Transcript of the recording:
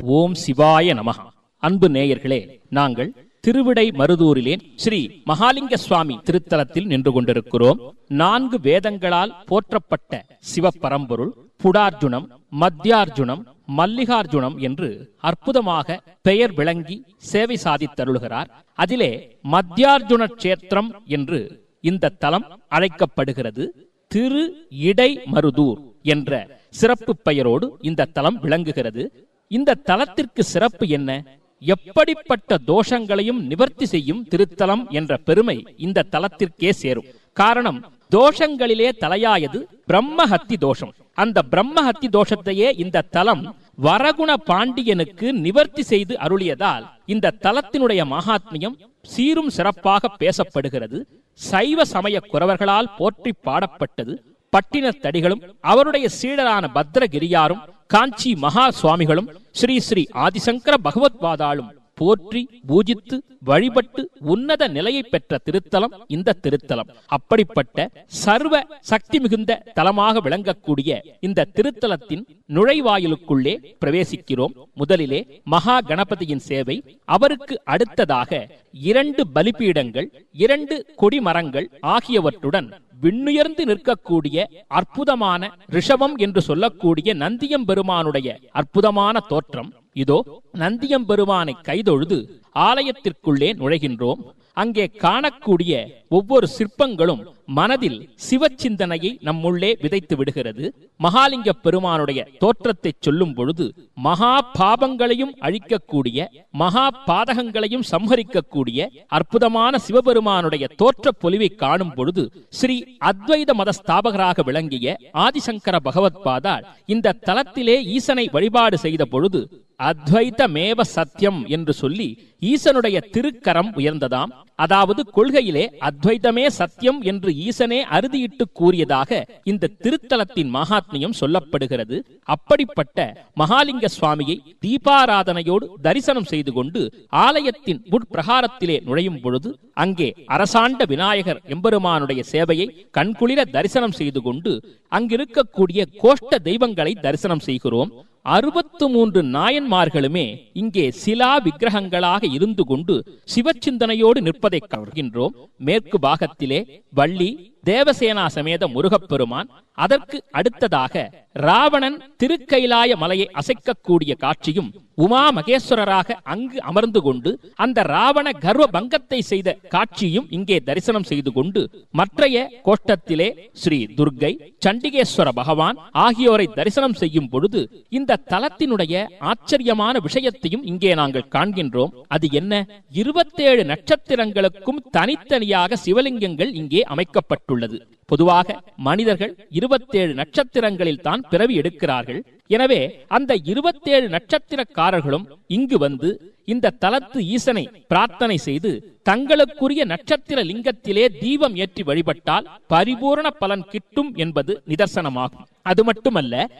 ஓம் சிவாய நமஹ அன்பு நேயர்களே நாங்கள் திருவிடை மருதூரிலே ஸ்ரீ மகாலிங்க சுவாமி திருத்தலத்தில் நின்று கொண்டிருக்கிறோம் நான்கு வேதங்களால் போற்றப்பட்ட சிவபரம்பொருள் புடார்ஜுனம் மத்தியார்ஜுனம் மல்லிகார்ஜுனம் என்று அற்புதமாக பெயர் விளங்கி சேவை சாதித்தருளுகிறார் அதிலே மத்தியார்ஜுன கஷேத்திரம் என்று இந்த தலம் அழைக்கப்படுகிறது திரு இடை மருதூர் என்ற சிறப்பு பெயரோடு இந்த தலம் விளங்குகிறது இந்த தலத்திற்கு சிறப்பு என்ன எப்படிப்பட்ட தோஷங்களையும் நிவர்த்தி செய்யும் திருத்தலம் என்ற பெருமை இந்த தலத்திற்கே சேரும் காரணம் தோஷங்களிலே தலையாயது பிரம்மஹத்தி தோஷம் அந்த பிரம்மஹத்தி தோஷத்தையே இந்த தலம் வரகுண பாண்டியனுக்கு நிவர்த்தி செய்து அருளியதால் இந்த தலத்தினுடைய மகாத்மியம் சீரும் சிறப்பாக பேசப்படுகிறது சைவ சமய குறவர்களால் போற்றி பாடப்பட்டது பட்டினத்தடிகளும் அவருடைய சீடரான பத்ரகிரியாரும் காஞ்சி மகா சுவாமிகளும் ஸ்ரீ ஸ்ரீ ஆதிசங்கர பகவத்பாதாளும் போற்றி பூஜித்து வழிபட்டு உன்னத நிலையை பெற்ற திருத்தலம் இந்த திருத்தலம் அப்படிப்பட்ட சர்வ சக்தி மிகுந்த தலமாக விளங்கக்கூடிய இந்த திருத்தலத்தின் நுழைவாயிலுக்குள்ளே பிரவேசிக்கிறோம் முதலிலே மகா கணபதியின் சேவை அவருக்கு அடுத்ததாக இரண்டு பலிபீடங்கள் இரண்டு கொடிமரங்கள் ஆகியவற்றுடன் விண்ணுயர்ந்து நிற்கக்கூடிய அற்புதமான ரிஷபம் என்று சொல்லக்கூடிய நந்தியம் பெருமானுடைய அற்புதமான தோற்றம் இதோ நந்தியம் பெருமானை கைதொழுது ஆலயத்திற்குள்ளே நுழைகின்றோம் அங்கே காணக்கூடிய ஒவ்வொரு சிற்பங்களும் மனதில் சிவச்சிந்தனையை நம்முள்ளே விதைத்து விடுகிறது மகாலிங்க பெருமானுடைய தோற்றத்தை சொல்லும் பொழுது மகா பாபங்களையும் அழிக்கக்கூடிய மகா பாதகங்களையும் சம்ஹரிக்கக்கூடிய அற்புதமான சிவபெருமானுடைய தோற்ற பொலிவை காணும் பொழுது ஸ்ரீ அத்வைத மத ஸ்தாபகராக விளங்கிய ஆதிசங்கர பகவத்பாதால் இந்த தலத்திலே ஈசனை வழிபாடு செய்த பொழுது அத்வைதமேவ சத்தியம் என்று சொல்லி ஈசனுடைய திருக்கரம் உயர்ந்ததாம் அதாவது கொள்கையிலே அத்வைதமே சத்தியம் என்று ஈசனே அறுதியிட்டு கூறியதாக இந்த திருத்தலத்தின் மகாத்மியம் சொல்லப்படுகிறது அப்படிப்பட்ட மகாலிங்க சுவாமியை தீபாராதனையோடு தரிசனம் செய்து கொண்டு ஆலயத்தின் உட்பிரகாரத்திலே நுழையும் பொழுது அங்கே அரசாண்ட விநாயகர் எம்பெருமானுடைய சேவையை கண்குளிர தரிசனம் செய்து கொண்டு அங்கிருக்கக்கூடிய கோஷ்ட தெய்வங்களை தரிசனம் செய்கிறோம் அறுபத்து மூன்று நாயன்மார்களுமே இங்கே சிலா விக்கிரகங்களாக இருந்து கொண்டு சிவச்சிந்தனையோடு நிற்பதை கவர்கின்றோம் மேற்கு பாகத்திலே வள்ளி தேவசேனா சமேத முருகப்பெருமான் அதற்கு அடுத்ததாக ராவணன் திருக்கைலாய மலையை அசைக்கக்கூடிய காட்சியும் உமா மகேஸ்வரராக அங்கு அமர்ந்து கொண்டு அந்த ராவண கர்வ பங்கத்தை செய்த காட்சியும் இங்கே தரிசனம் செய்து கொண்டு மற்றைய கோஷ்டத்திலே ஸ்ரீ துர்கை சண்டிகேஸ்வர பகவான் ஆகியோரை தரிசனம் செய்யும் பொழுது இந்த தலத்தினுடைய ஆச்சரியமான விஷயத்தையும் இங்கே நாங்கள் காண்கின்றோம் அது என்ன இருபத்தேழு நட்சத்திரங்களுக்கும் தனித்தனியாக சிவலிங்கங்கள் இங்கே அமைக்கப்பட்டுள்ளது பொதுவாக மனிதர்கள் இருபத்தேழு நட்சத்திரங்களில் தான் பிறவி எடுக்கிறார்கள் எனவே அந்த இருபத்தேழு நட்சத்திரக்காரர்களும் இங்கு வந்து இந்த தலத்து ஈசனை பிரார்த்தனை செய்து தங்களுக்குரிய நட்சத்திர லிங்கத்திலே தீபம் ஏற்றி வழிபட்டால் பரிபூரண பலன் கிட்டும் என்பது நிதர்சனமாகும் அது மட்டுமல்ல